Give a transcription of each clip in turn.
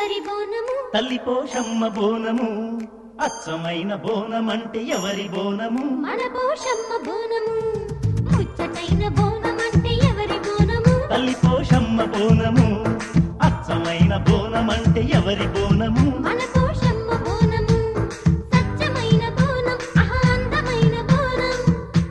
ఎవరి బోనము తల్లి పోషమ్మ బోనము అచ్చమైన బోనమంటే ఎవరి బోనము మన పోషమ్మ బోనము ముచ్చటైన బోనమంటే ఎవరి బోనము తల్లి పోషమ్మ బోనము అచ్చమైన బోనమంటే ఎవరి బోనము మన పోషమ్మ బోనము సత్యమైన బోనం ఆహా అందమైన బోనం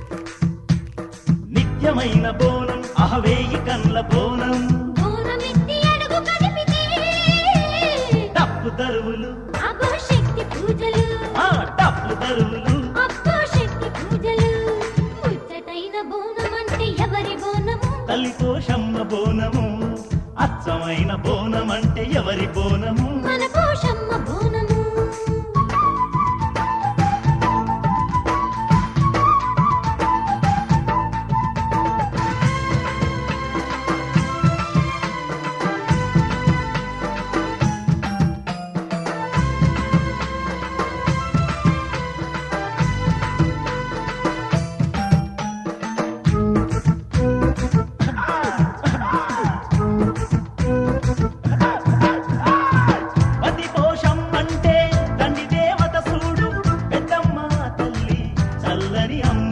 నిత్యమైన బోనం అహవేయి కండ్ల బోనం బోనమెత్తి అడుగు కదిపితే డప్పు దరువులు అగో శక్తి పూజలు ఆ డప్పు దరువులు అబ్బో శక్తి పూజలు ముచ్చటైన బోనమంటే ఎవరి బోనము తల్లి పోషమ్మ బోనము అచ్చమైన బోనమంటే ఎవరి బోనము మన పోషమ్మ బోనము పతి పోషమ్మంటే తండ్రి దేవత సూడు పెద్దమ్మ తల్లి చల్లని అమ్మ